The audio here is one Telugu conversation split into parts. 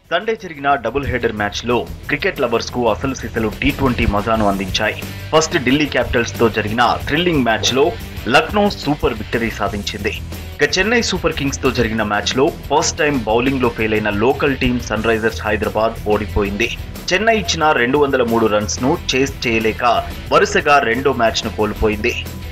సండే జరిగిన డబుల్ హెడర్ మ్యాచ్ లో క్రికెట్ లవర్స్ కు అసలు సిసలు టీ ట్వంటీ మజాను అందించాయి ఫస్ట్ ఢిల్లీ క్యాపిటల్స్ తో జరిగిన థ్రిల్లింగ్ మ్యాచ్ లో లక్నో సూపర్ విక్టరీ సాధించింది ఇక చెన్నై సూపర్ కింగ్స్ తో జరిగిన మ్యాచ్ లో ఫస్ట్ టైం బౌలింగ్ లో ఫెయిల్ అయిన local team Sunrisers Hyderabad ఓడిపోయింది చెన్నై ఇచ్చిన రెండు వందల మూడు రన్స్ ను చేస్ చేయలేక వరుసగా రెండో మ్యాచ్ ను కోల్పోయింది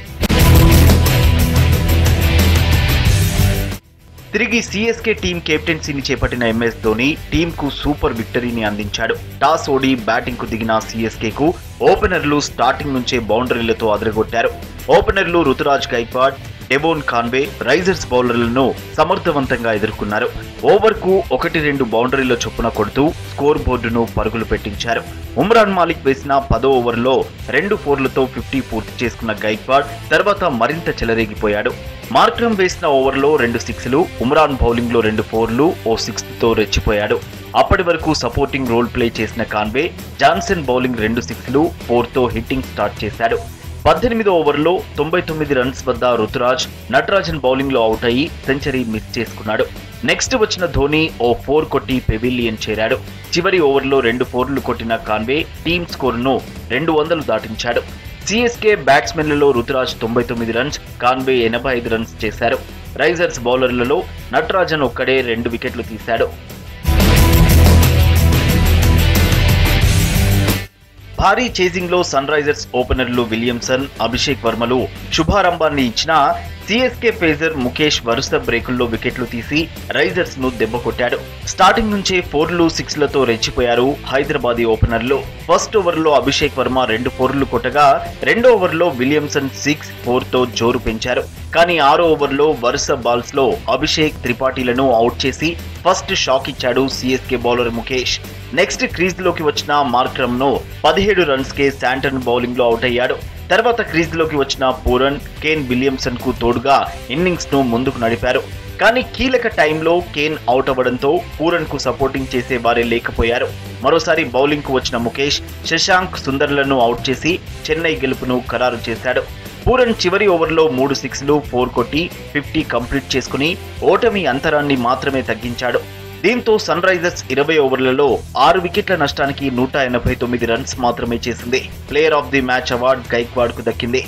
తిరిగి సిఎస్కే టీం కెప్టెన్సీని చేపట్టిన ఎంఎస్ ధోని టీం కు సూపర్ విక్టరీని అందించాడు టాస్ ఓడి బ్యాటింగ్ కు దిగిన సిఎస్కే కు ఓపెనర్లు స్టార్టింగ్ నుంచే బౌండరీలతో అదరగొట్టారు ఓపెనర్లు Ruturaj Gaikwad Devon Conway Risers బౌలర్లను సమర్థవంతంగా ఎదుర్కొన్నారు ఓవర్ కు ఒకటి రెండు బౌండరీల చొప్పున కొడుతూ స్కోర్ బోర్డును పరుగులు పెట్టించారు ఉమ్రాన్ మాలిక్ వేసిన పదో ఓవర్లో రెండు ఫోర్లతో ఫిఫ్టీ పూర్తి చేసుకున్న గైక్వాడ్ తర్వాత మరింత చెలరేగిపోయాడు మార్క్రమ్ వేసిన ఓవర్లో రెండు సిక్స్లు ఉమ్రాన్ బౌలింగ్ లో రెండు ఫోర్లు ఓ సిక్స్ తో రెచ్చిపోయాడు అప్పటి వరకు సపోర్టింగ్ రోల్ ప్లే చేసిన కాన్వే జాన్సన్ బౌలింగ్ రెండు సిక్స్లు ఫోర్ తో హిట్టింగ్ స్టార్ట్ చేశాడు పద్దెనిమిదో ఓవర్లో తొంభై తొమ్మిది రన్స్ వద్ద రుతురాజ్ నటరాజన్ బౌలింగ్ లో అవుట్ అయ్యి సెంచరీ మిస్ చేసుకున్నాడు నెక్స్ట్ వచ్చిన ధోని ఓ ఫోర్ కొట్టి పెవిలియన్ చేరాడు చివరి ఓవర్లో రెండు ఫోర్లు కొట్టిన కాన్వే టీమ్ స్కోరును రెండు వందలు దాటించాడు సిఎస్కే బ్యాట్స్మెన్లలో రుతురాజ్ తొంభై తొమ్మిది రన్స్ కాన్వే ఎనభై ఐదు రన్స్ చేశారు రైజర్స్ బౌలర్లలో నటరాజన్ ఒక్కడే రెండు వికెట్లు తీశాడు భారీ చేజింగ్ లో సన్ రైజర్స్ ఓపెనర్లు విలియమ్సన్ అభిషేక్ వర్మలు శుభారంభాన్ని ఇచ్చిన సిఎస్కే ఫేజర్ ముఖేష్ వరుస బ్రేకుల్లో వికెట్లు తీసి రైజర్స్ ను దెబ్బకొట్టాడు స్టార్టింగ్ నుంచే ఫోర్లు సిక్స్లతో రెచ్చిపోయారు హైదరాబాదీ ఓపెనర్లు ఫస్ట్ ఓవర్లో అభిషేక్ వర్మ రెండు ఫోర్లు కొట్టగా రెండో ఓవర్లో విలియమ్సన్ సిక్స్ ఫోర్ తో జోరు పెంచారు కానీ ఆరో ఓవర్లో వరుస బాల్స్ లో అభిషేక్ త్రిపాఠీలను అవుట్ చేసి ఫస్ట్ షాక్ ఇచ్చాడు CSK bowler Mukesh next crease లోకి వచ్చిన మార్క్రమ్ ను పదిహేడు రన్స్ కే శాంటన్ బౌలింగ్ లో అవుట్ అయ్యాడు తర్వాత క్రీజ్ లోకి వచ్చిన పూరన్ కేన్ విలియమ్సన్ కు తోడుగా ఇన్నింగ్స్ ను ముందుకు నడిపారు కానీ కీలక టైంలో కేన్ అవుట్ అవ్వడంతో పూరన్ కు సపోర్టింగ్ చేసే వారే లేకపోయారు మరోసారి బౌలింగ్ కు వచ్చిన ముఖేష్ శశాంక్ సుందర్లను అవుట్ చేసి చెన్నై గెలుపును ఖరారు చేశాడు పూరన్ చివరి ఓవర్లో మూడు సిక్స్లు ఫోర్ కొట్టి ఫిఫ్టీ కంప్లీట్ చేసుకుని ఓటమి అంతరాన్ని మాత్రమే తగ్గించాడు దీంతో సన్ రైజర్స్ ఇరవై ఓవర్లలో ఆరు వికెట్ల నష్టానికి నూట ఎనభై తొమ్మిది రన్స్ మాత్రమే చేసింది player of the match award Gaikwad కు దక్కింది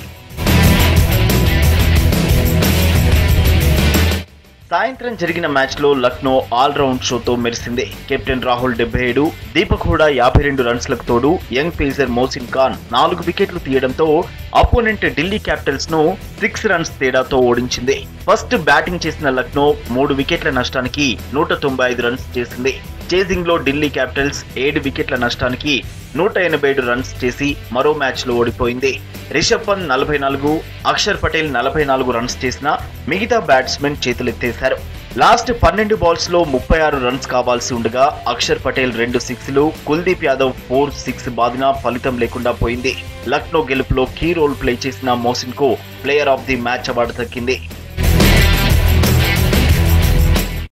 సాయంత్రం జరిగిన మ్యాచ్ లో లక్నో ఆల్ రౌండ్ షోతో మెరిసింది కెప్టెన్ రాహుల్ డెబ్బై ఏడు దీపక్ హూడా యాభై రెండు రన్స్లకు తోడు యంగ్ పేసర్ మోసిన్ ఖాన్ నాలుగు వికెట్లు తీయడంతో అపోనెంట్ ఢిల్లీ క్యాపిటల్స్ ను సిక్స్ రన్స్ తేడాతో ఓడించింది ఫస్ట్ బ్యాటింగ్ చేసిన లక్నో మూడు వికెట్ల నష్టానికి నూట తొంభై ఐదు రన్స్ చేసింది చేజింగ్ లో ఢిల్లీ క్యాపిటల్స్ ఏడు వికెట్ల నష్టానికి నూట ఎనభై ఏడు రన్స్ చేసి మరో మ్యాచ్ లో ఓడిపోయింది రిషబ్ పంత్ నలభై నాలుగు అక్షర్ పటేల్ నలభై నాలుగు రన్స్ చేసిన మిగతా బ్యాట్స్మెన్ చేతులెత్తేశారు లాస్ట్ పన్నెండు బాల్స్ లో ముప్పై ఆరు రన్స్ కావాల్సి ఉండగా అక్షర్ పటేల్ రెండు సిక్స్లు కుల్దీప్ యాదవ్ ఫోర్ సిక్స్ బాదినా ఫలితం లేకుండా పోయింది లక్నో గెలుపులో కీ రోల్ ప్లే చేసిన మోసిన్ కు player of the match award దక్కింది